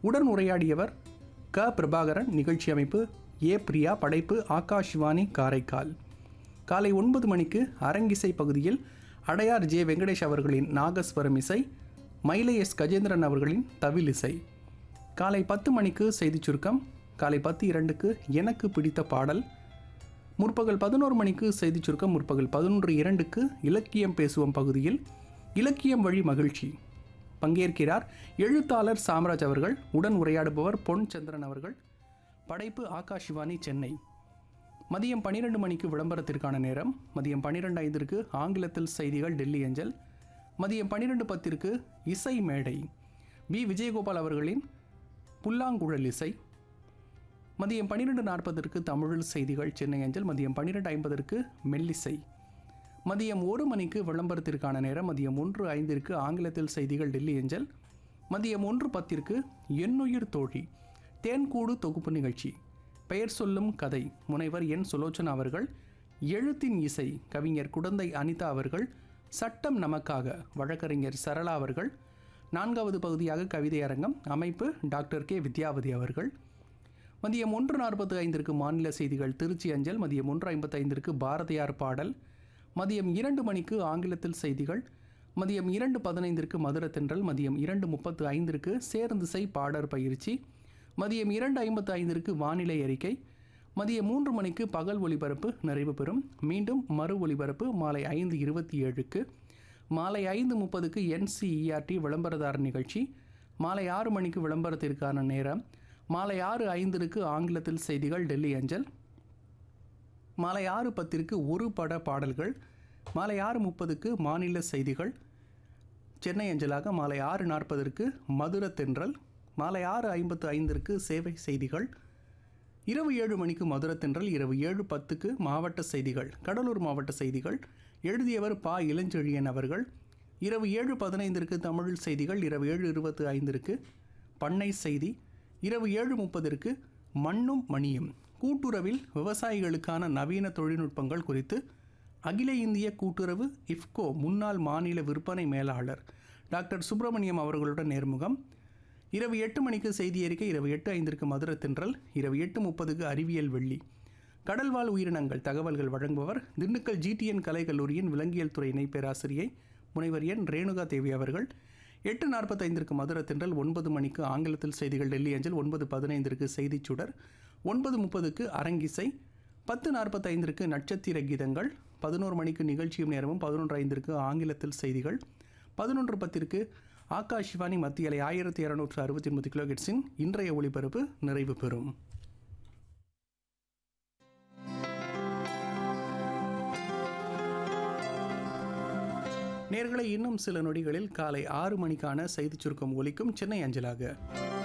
உடன் உரையாடியவர் க பிரபாகரன் நிகழ்ச்சி அமைப்பு ஏ பிரியா படைப்பு ஆகாஷ்வாணி காரைக்கால் காலை ஒன்பது மணிக்கு அரங்கிசை பகுதியில் அடையார் ஜே வெங்கடேஷ் அவர்களின் நாகஸ்வரம் இசை மயிலை எஸ் கஜேந்திரன் அவர்களின் தவில் இசை காலை பத்து மணிக்கு செய்திச் சுருக்கம் காலை பத்து இரண்டுக்கு எனக்கு பிடித்த பாடல் முற்பகல் பதினோரு மணிக்கு செய்திச் சுருக்கம் முற்பகல் பதினொன்று இரண்டுக்கு இலக்கியம் பேசுவோம் பகுதியில் இலக்கியம் வழி மகிழ்ச்சி பங்கேற்கிறார் எழுத்தாளர் சாம்ராஜ் அவர்கள் உடன் உரையாடுபவர் பொன் சந்திரன் அவர்கள் படைப்பு ஆகாஷ்வாணி சென்னை மதியம் பன்னிரெண்டு மணிக்கு விளம்பரத்திற்கான நேரம் மதியம் பன்னிரெண்டு ஐந்திற்கு ஆங்கிலத்தில் செய்திகள் டெல்லி ஏஞ்சல் மதியம் பன்னிரெண்டு பத்திற்கு இசை மேடை பி விஜயகோபால் அவர்களின் புல்லாங்குழல் இசை மதியம் பன்னிரெண்டு நாற்பதற்கு தமிழில் செய்திகள் சென்னை அஞ்சல் மதியம் பன்னிரெண்டு ஐம்பதற்கு மெல்லிசை மதியம் ஒரு மணிக்கு விளம்பரத்திற்கான நேரம் மதியம் ஒன்று ஐந்திற்கு ஆங்கிலத்தில் செய்திகள் டெல்லி அஞ்சல் மதியம் ஒன்று பத்திற்கு எண்ணுயிர் தோழி தேன்கூடு தொகுப்பு நிகழ்ச்சி பெயர் சொல்லும் கதை முனைவர் என் சுலோச்சனா அவர்கள் எழுத்தின் இசை கவிஞர் குடந்தை அனிதா அவர்கள் சட்டம் நமக்காக வழக்கறிஞர் சரளா அவர்கள் நான்காவது பகுதியாக கவிதை அரங்கம் அமைப்பு டாக்டர் கே வித்யாவதி அவர்கள் மதியம் ஒன்று நாற்பத்து ஐந்திற்கு மாநில செய்திகள் திருச்சி அஞ்சல் மதியம் ஒன்று ஐம்பத்து ஐந்திற்கு பாரதியார் பாடல் மதியம் இரண்டு மணிக்கு ஆங்கிலத்தில் செய்திகள் மதியம் இரண்டு பதினைந்திற்கு மதுர தென்றல் மதியம் இரண்டு முப்பத்து ஐந்திற்கு சேர்ந்திசை பாடர் பயிற்சி மதியம் இரண்டு ஐம்பத்து ஐந்திற்கு வானிலை அறிக்கை மதியம் மூன்று மணிக்கு பகல் ஒளிபரப்பு நிறைவு பெறும் மீண்டும் மறு ஒளிபரப்பு மாலை ஐந்து இருபத்தி ஏழுக்கு மாலை ஐந்து முப்பதுக்கு என்சிஇஆர்டி விளம்பரதாரர் நிகழ்ச்சி மாலை ஆறு மணிக்கு விளம்பரத்திற்கான நேரம் மாலை ஆறு ஐந்திற்கு ஆங்கிலத்தில் செய்திகள் டெல்லி அஞ்சல் மாலை ஆறு பத்திற்கு ஒரு பட பாடல்கள் மாலை ஆறு முப்பதுக்கு மாநில செய்திகள் சென்னை அஞ்சலாக மாலை ஆறு நாற்பதற்கு மதுர தென்றல் மாலை ஆறு ஐம்பத்து ஐந்திற்கு சேவை செய்திகள் இரவு ஏழு மணிக்கு மதுர தென்றல் இரவு ஏழு பத்துக்கு மாவட்ட செய்திகள் கடலூர் மாவட்ட செய்திகள் எழுதியவர் பா இளஞ்செழியன் அவர்கள் இரவு ஏழு பதினைந்திற்கு தமிழில் செய்திகள் இரவு ஏழு இருபத்து ஐந்திற்கு பண்ணை செய்தி இரவு ஏழு முப்பதிற்கு மண்ணும் மணியும் கூட்டுறவில் விவசாயிகளுக்கான நவீன தொழில்நுட்பங்கள் குறித்து அகில இந்திய கூட்டுறவு இஃப்கோ முன்னாள் மாநில விற்பனை மேலாளர் டாக்டர் சுப்பிரமணியம் அவர்களுடன் நேர்முகம் இரவு எட்டு மணிக்கு செய்தி அறிக்கை இரவு எட்டு ஐந்திற்கு மதுர தென்றல் இரவு எட்டு முப்பதுக்கு அறிவியல் வெள்ளி கடல்வாழ் உயிரினங்கள் தகவல்கள் வழங்குபவர் திண்டுக்கல் ஜிடிஎன் கலைக்கல்லூரியின் விலங்கியல் துறை இணை பேராசிரியை முனைவர் என் ரேணுகா தேவி அவர்கள் எட்டு நாற்பத்தைந்திற்கு மதுர தென்றல் ஒன்பது மணிக்கு ஆங்கிலத்தில் செய்திகள் டெல்லி அஞ்சல் ஒன்பது பதினைந்திற்கு செய்திச் சுடர் ஒன்பது முப்பதுக்கு அரங்கிசை பத்து நாற்பத்தைந்திற்கு நட்சத்திர கீதங்கள் பதினோரு மணிக்கு நிகழ்ச்சியும் நேரமும் பதினொன்று ஐந்திற்கு ஆங்கிலத்தில் செய்திகள் பதினொன்று பத்திற்கு ஆகாஷ்வாணி மத்திய அலை ஆயிரத்தி இரநூற்று அறுபத்தி ஒன்பது கிலோகிட்ஸின் இன்றைய ஒளிபரப்பு நிறைவு பெறும் நேர்களை இன்னும் சில நொடிகளில் காலை ஆறு மணிக்கான செய்திச் சுருக்கம் ஒலிக்கும் சென்னை அஞ்சலாக